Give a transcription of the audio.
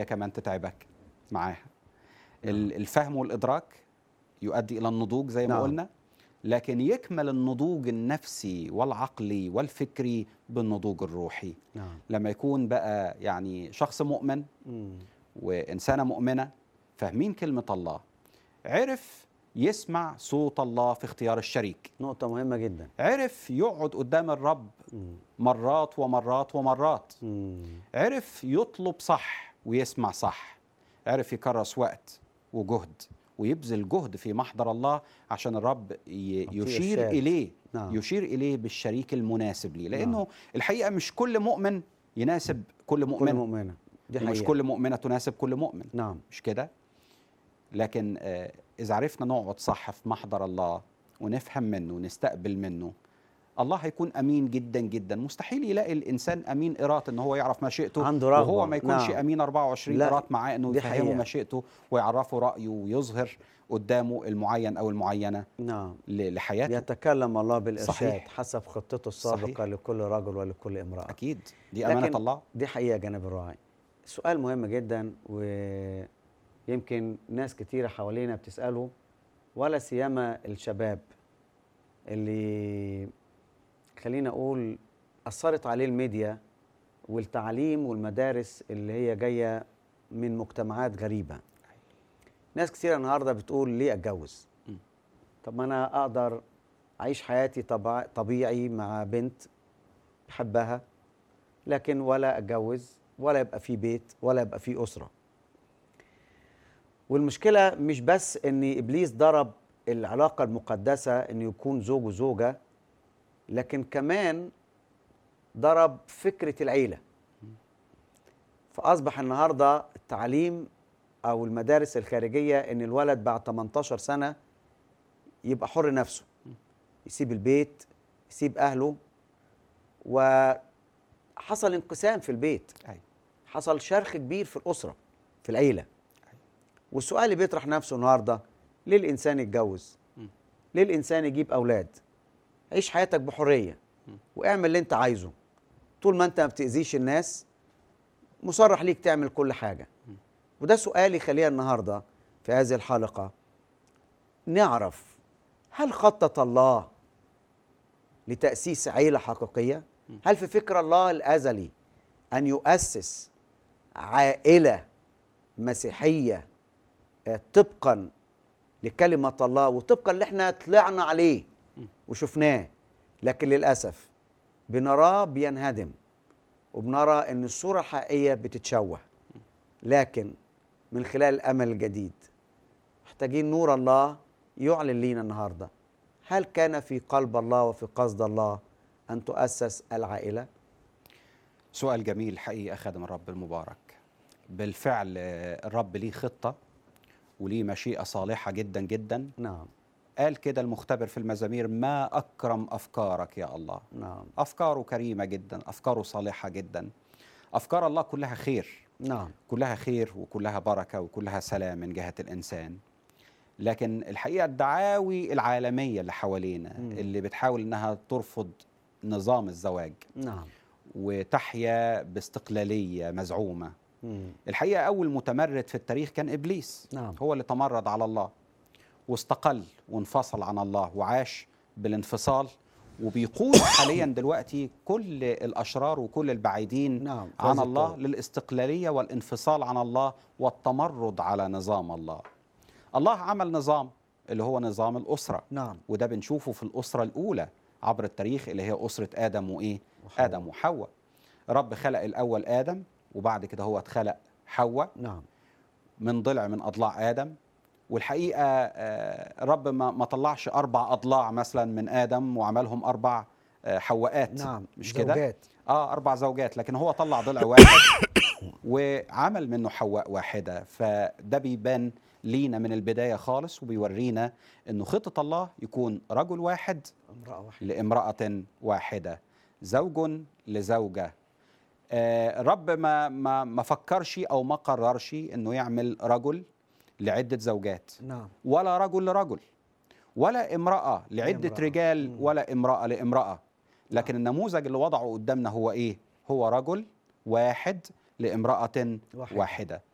هي كمان تتعبك معاها ال- الفهم والادراك يؤدي الى النضوج زي ما نعم. قلنا لكن يكمل النضوج النفسي والعقلي والفكري بالنضوج الروحي نعم لما يكون بقى يعني شخص مؤمن مم. وإنسانة مؤمنة فاهمين كلمة الله عرف يسمع صوت الله في اختيار الشريك نقطة مهمة جدا عرف يقعد قدام الرب مم. مرات ومرات ومرات مم. عرف يطلب صح ويسمع صح عرف يكرس وقت وجهد ويبذل جهد في محضر الله عشان الرب ي- يعطيه يشير إرشاد. إليه نعم. يشير إليه بالشريك المناسب ليه لأنه نعم. الحقيقة مش كل مؤمن يناسب كل كل مؤمن مؤمنة دي ومش حقيقة كل مؤمنة تناسب كل مؤمن نعم مش كده لكن آه، اذا عرفنا نقعد صح في محضر الله ونفهم منه ونستقبل منه الله هيكون امين جدا جدا مستحيل يلاقي الانسان امين قراط ان هو يعرف مشيئته عنده رغبة. وهو ما يكونش نعم. امين 24 لا، قراط معاه انه دي يفهمه حقيقة. مشيئته ويعرفه رايه ويظهر قدامه المعين او المعينه نعم ل- لحياته يتكلم الله بالإرشاد صحيح. حسب خطته السابقة صحيح. لكل رجل ولكل امرأة اكيد دي امانه لكن الله دي حقيقة جانب الراعي سؤال مهم جدا ويمكن ناس كتيرة حوالينا بتسأله ولا سيما الشباب اللي خلينا أقول أثرت عليه الميديا والتعليم والمدارس اللي هي جاية من مجتمعات غريبة ناس كتيرة النهاردة بتقول ليه أتجوز م. طب ما أنا أقدر أعيش حياتي طبع- طبيعي مع بنت بحبها لكن ولا اتجوز ولا يبقى في بيت ولا يبقى في اسره والمشكله مش بس ان ابليس ضرب العلاقه المقدسه ان يكون زوج وزوجه لكن كمان ضرب فكره العيله فاصبح النهارده التعليم او المدارس الخارجيه ان الولد بعد 18 سنه يبقى حر نفسه يسيب البيت يسيب اهله وحصل انقسام في البيت أيوة. حصل شرخ كبير في الاسره في العيله والسؤال اللي بيطرح نفسه النهارده ليه الانسان يتجوز م. ليه الانسان يجيب اولاد عيش حياتك بحريه واعمل اللي انت عايزه طول ما انت ما بتاذيش الناس مصرح ليك تعمل كل حاجه وده سؤالي خلينا النهارده في هذه الحلقه نعرف هل خطط الله لتاسيس عيله حقيقيه هل في فكر الله الازلي ان يؤسس عائله مسيحيه آه، طبقا لكلمه الله وطبقا اللي احنا طلعنا عليه وشفناه لكن للاسف بنراه بينهدم وبنرى ان الصوره الحقيقيه بتتشوه لكن من خلال الامل الجديد محتاجين نور الله يعلن لينا النهارده هل كان في قلب الله وفي قصد الله ان تؤسس العائله سؤال جميل حقيقة خادم الرب المبارك بالفعل آه، الرب ليه خطة وليه مشيئة صالحة جدا جدا نعم قال كده المختبر في المزامير ما أكرم أفكارك يا الله نعم أفكاره كريمة جدا أفكاره صالحة جدا أفكار الله كلها خير نعم كلها خير وكلها بركة وكلها سلام من جهة الإنسان لكن الحقيقة الدعاوي العالمية اللي حوالينا مم. اللي بتحاول إنها ترفض نظام الزواج نعم وتحيا باستقلالية مزعومة مم. الحقيقة أول متمرد في التاريخ كان إبليس نعم. هو اللي تمرد على الله واستقل وانفصل عن الله وعاش بالانفصال وبيقود حاليا دلوقتي كل الأشرار وكل البعيدين نعم، في عن هذه الله الطرق. للاستقلالية والانفصال عن الله والتمرد على نظام الله الله عمل نظام اللي هو نظام الأسرة نعم وده بنشوفه في الأسرة الأولى عبر التاريخ اللي هي أسرة آدم وإيه؟ وحواء. آدم وحواء رب خلق الأول آدم وبعد كده هو اتخلق حواء نعم من ضلع من أضلاع آدم والحقيقة آه، رب ما ما طلعش أربع أضلاع مثلا من آدم وعملهم أربع آه، حواءات نعم مش كده؟ زوجات. اه اربع زوجات لكن هو طلع ضلع واحد وعمل منه حواء واحده فده بيبان لينا من البدايه خالص وبيورينا انه خطه الله يكون رجل واحد امراه واحده لامراه واحده زوج لزوجه آه رب ما ما ما فكرش او ما قررش انه يعمل رجل لعده زوجات نعم ولا رجل لرجل ولا امرأة لعدة لامرأة. رجال مم. ولا امرأة لامرأة لكن النموذج اللي وضعه قدامنا هو ايه هو رجل واحد لامرأة واحدة. واحدة